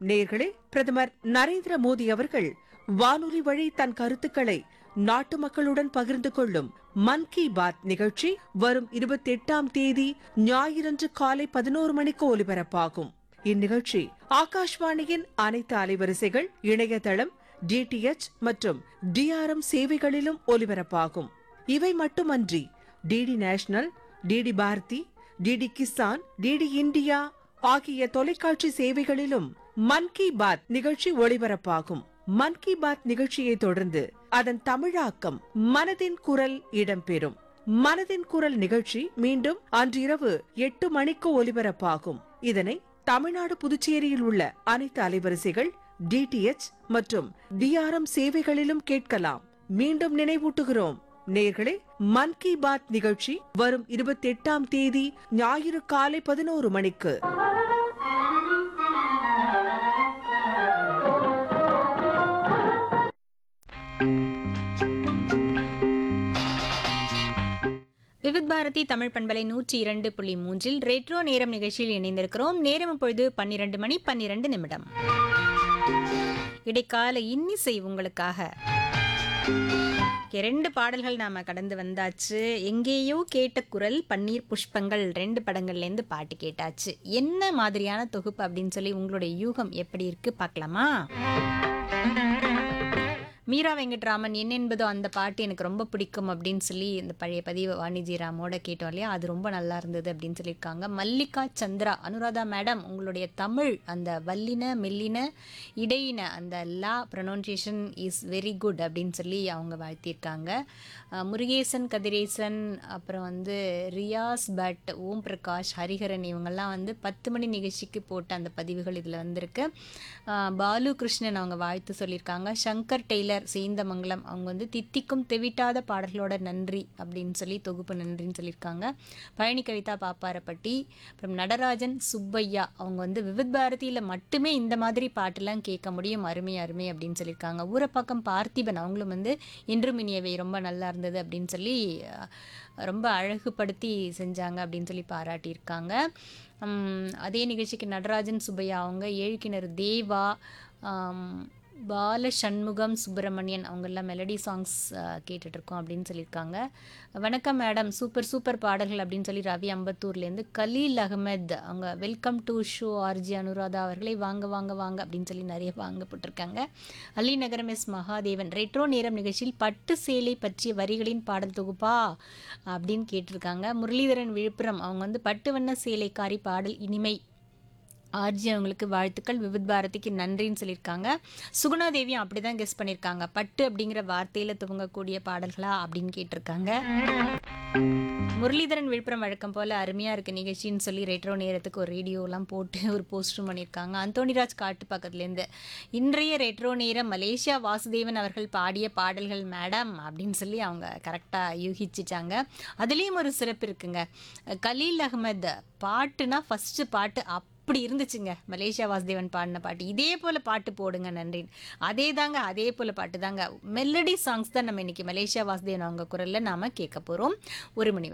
நேர்களே பிரதமர் நரேந்திர மோடி அவர்கள் வானொலி வழி தன் கருத்துக்களை நாட்டு மக்களுடன் பகிர்ந்து கொள்ளும் மன் கி பாத் நிகழ்ச்சி வரும் இருபத்தி எட்டாம் தேதி ஞாயிறன்று காலை பதினோரு மணிக்கு ஒலிபரப்பாகும் இந்நிகழ்ச்சி ஆகாஷ்வாணியின் அனைத்து அலைவரிசைகள் இணையதளம் டிடிஎச் மற்றும் டிஆர்எம் சேவைகளிலும் ஒலிபரப்பாகும் இவை மட்டுமன்றி DD national DD Bharati DD Kisan DD India ஆகிய தொலைக்காட்சி சேவைகளிலும் மன் கி பாத் நிகழ்ச்சி ஒளிபரப்பாகும் மன் கி பாத் நிகழ்ச்சியை தொடர்ந்து அதன் தமிழாக்கம் மனதின் குரல் இடம்பெறும் மனதின் குரல் நிகழ்ச்சி மீண்டும் அன்றிரவு எட்டு மணிக்கு ஒலிபரப்பாகும் இதனை தமிழ்நாடு புதுச்சேரியில் உள்ள அனைத்து அலைவரிசைகள் டிடிஎச் மற்றும் டிஆர்எம் சேவைகளிலும் கேட்கலாம் மீண்டும் நினைவூட்டுகிறோம் நேர்களே மன் கி பாத் நிகழ்ச்சி வரும் இருபத்தி எட்டாம் தேதி ஞாயிறு காலை பதினோரு மணிக்கு விவித் பாரதி தமிழ் பண்பலை நூற்றி இரண்டு புள்ளி மூன்றில் ரெட்ரோ நேரம் நிகழ்ச்சியில் இணைந்திருக்கிறோம் நேரம் இப்பொழுது பன்னிரண்டு மணி பன்னிரண்டு நிமிடம் இடைக்கால இன்னிசை உங்களுக்காக இரண்டு பாடல்கள் நாம கடந்து வந்தாச்சு எங்கேயோ கேட்ட குரல் பன்னீர் புஷ்பங்கள் ரெண்டு படங்கள்லேருந்து பாட்டு கேட்டாச்சு என்ன மாதிரியான தொகுப்பு அப்படின்னு சொல்லி உங்களுடைய யூகம் எப்படி இருக்கு பார்க்கலாமா மீரா வெங்கட்ராமன் என்ன என்பதோ அந்த பாட்டு எனக்கு ரொம்ப பிடிக்கும் அப்படின்னு சொல்லி இந்த பழைய பதிவு வாணிஜி ராமோட கேட்டோம் இல்லையா அது ரொம்ப நல்லா இருந்தது அப்படின்னு சொல்லியிருக்காங்க மல்லிகா சந்திரா அனுராதா மேடம் உங்களுடைய தமிழ் அந்த வல்லின மெல்லின இடையின அந்த லா ப்ரொனவுன்சியேஷன் இஸ் வெரி குட் அப்படின்னு சொல்லி அவங்க வாழ்த்தியிருக்காங்க அஹ் முருகேசன் கதிரேசன் அப்புறம் வந்து ரியாஸ் பட் ஓம் பிரகாஷ் ஹரிஹரன் இவங்கெல்லாம் வந்து பத்து மணி நிகழ்ச்சிக்கு போட்ட அந்த பதிவுகள் இதில் வந்திருக்கு அஹ் பாலு கிருஷ்ணன் அவங்க வாழ்த்து சொல்லியிருக்காங்க சங்கர் டெய்லர் சேந்தமங்கலம் அவங்க வந்து தித்திக்கும் தெவிட்டாத பாடல்களோட நன்றி அப்படின்னு சொல்லி தொகுப்பு நன்றின்னு சொல்லியிருக்காங்க பழனி கவிதா பாப்பாரப்பட்டி அப்புறம் நடராஜன் சுப்பையா அவங்க வந்து விவித் பாரதியில் மட்டுமே இந்த மாதிரி பாட்டெல்லாம் கேட்க முடியும் அருமை அருமை அப்படின்னு சொல்லியிருக்காங்க ஊரப்பாக்கம் பார்த்திபன் அவங்களும் வந்து இன்றும் இனியவை ரொம்ப நல்லா இருந்தது அப்படின்னு சொல்லி அஹ், ரொம்ப அழகுபடுத்தி செஞ்சாங்க அப்படின்னு சொல்லி பாராட்டியிருக்காங்க உம், அதே நிகழ்ச்சிக்கு நடராஜன் சுப்பையா அவங்க ஏழுக்கிணறு தேவா ஆம், பால சண்முகம் சுப்பிரமணியன் அவங்க எல்லாம் மெலடி சாங்ஸ் கேட்டுட்ருக்கோம் அப்படின்னு சொல்லியிருக்காங்க வணக்கம் மேடம் சூப்பர் சூப்பர் பாடல்கள் அப்படின்னு சொல்லி ரவி அம்பத்தூர்லேருந்து கலீல் அகமத் அவங்க welcome to show RJ Anuradha அவர்களை வாங்க வாங்க வாங்க அப்படின்னு சொல்லி நிறைய வாங்க போட்டிருக்காங்க அலி நகரம் எஸ் மகாதேவன் ரெட்ரோ நேரம் நிகழ்ச்சியில் பட்டு சேலை பற்றிய வரிகளின் பாடல் தொகுப்பா அப்படின்னு கேட்டிருக்காங்க முரளிதரன் விழுப்புரம் அவங்க வந்து பட்டு வண்ண சேலைக்காரி பாடல் இனிமை ஆர்ஜி அவங்களுக்கு வாழ்த்துக்கள் விவித் பாரதிக்கு நன்றின்னு சொல்லியிருக்காங்க சுகுணா தேவியும் அப்படி தான் கெஸ் பண்ணியிருக்காங்க பட்டு அப்படிங்கிற வார்த்தையில் துவங்கக்கூடிய பாடல்களா அப்படின்னு கேட்டிருக்காங்க முரளிதரன் விழுப்புரம் வழக்கம் போல் அருமையாக இருக்க நிகழ்ச்சின்னு சொல்லி ரெட்ரோ நேரத்துக்கு ஒரு ரேடியோலாம் போட்டு ஒரு போஸ்டரும் பண்ணியிருக்காங்க அந்தோணிராஜ் காட்டு பக்கத்துலேருந்து இன்றைய ரெட்ரோ நேரம் மலேசியா வாசுதேவன் அவர்கள் பாடிய பாடல்கள் மேடம் அப்படின்னு சொல்லி அவங்க கரெக்டாக யூகிச்சிட்டாங்க அதுலேயும் ஒரு சிறப்பு இருக்குங்க கலீல் அகமது பாட்டுனா ஃபஸ்ட்டு பாட்டு அப் அப்படி இருந்துச்சுங்க மலேசியா வாசுதேவன் பாடின பாட்டு இதே போல் பாட்டு போடுங்க நன்றின் அதே தாங்க அதே போல் பாட்டு தாங்க மெலடி சாங்ஸ் தான் நம்ம இன்னைக்கு மலேசியா வாசுதேவன் அவங்க குரலில் நாம் கேட்க போகிறோம் ஒரு மணி வரை